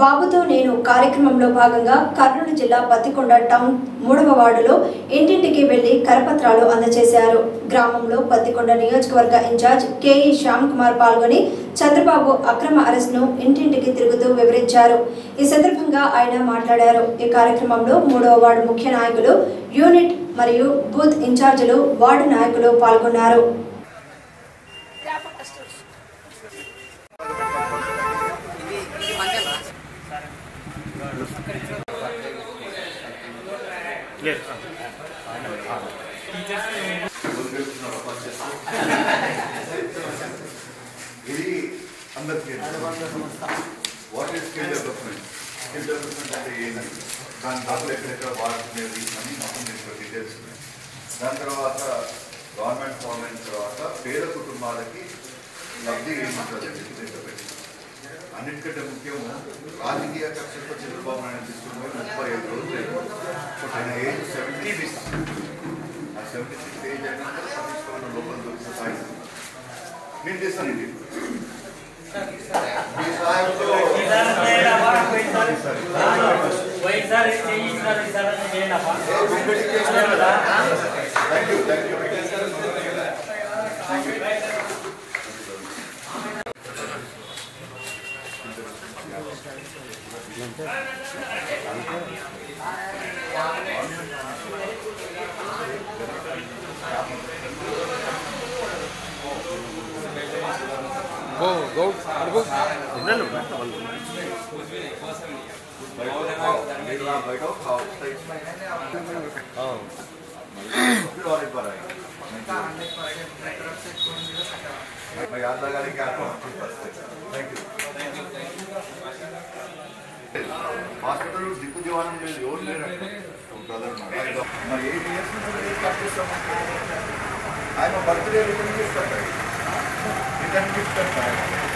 బాబుతో నేను కార్యక్రమంలో భాగంగా కర్నూలు జిల్లా పత్తికొండ టౌన్ మూడవ వార్డులో ఇంటింటికి వెళ్లి కరపత్రాలు అందజేశారు గ్రామంలో పత్తికొండ నియోజకవర్గ ఇన్ఛార్జ్ కేఈ శ్యామ్ కుమార్ పాల్గొని చంద్రబాబు అక్రమ అరెస్ట్ను ఇంటింటికి తిరుగుతూ వివరించారు ఈ సందర్భంగా ఆయన మాట్లాడారు ఈ కార్యక్రమంలో మూడవ వార్డు ముఖ్య నాయకులు యూనిట్ మరియు బూత్ ఇన్ఛార్జీలు వార్డు నాయకులు పాల్గొన్నారు ఇది అందరికీ what is skill development skill development అంటే ఏంటి దాని డబ్బులు ఎక్కడెక్కడ వాడుకునేది అని మొత్తం దీంట్లో డీటెయిల్స్ ఉన్నాయి దాని తర్వాత గవర్నమెంట్ ఫామ్ అయిన తర్వాత పేద కుటుంబాలకి లబ్ధి ఏముంటుంది అని చెప్పి దీంట్లో పెట్టింది అన్నిటికంటే ముఖ్యము రాజకీయ కక్షతో చంద్రబాబు నాయుడు తీసుకుని పోయి ముప్పై ఐదు రోజులు అయింది. ఆయన ఏజ్ సెవెంటీ సిక్స్ ఆ సెవెంటీ సిక్స్ ఏజ్ అయినాక పట్టించుకోవడం లోపల దొరికిన సాయం నేను చేస్తానండి మీ సహాయంతో థ్యాంక్ యూ థ్యాంక్ యూ బయట బయట फिर और एक बार आएंगे मैं याद लगा लेके आता हूँ आपके पास थैंक यू హాస్పిటల్ దిక్కు దివానం లేదు ఎవరు లేరు బ్రదర్ మరి ఎయిట్ ఇయర్స్ నుంచి స్టార్ట్ చేస్తాము ఆయన బర్త్డే రిటర్న్ గిఫ్ట్ అంటారు రిటర్న్ గిఫ్ట్ అంటారు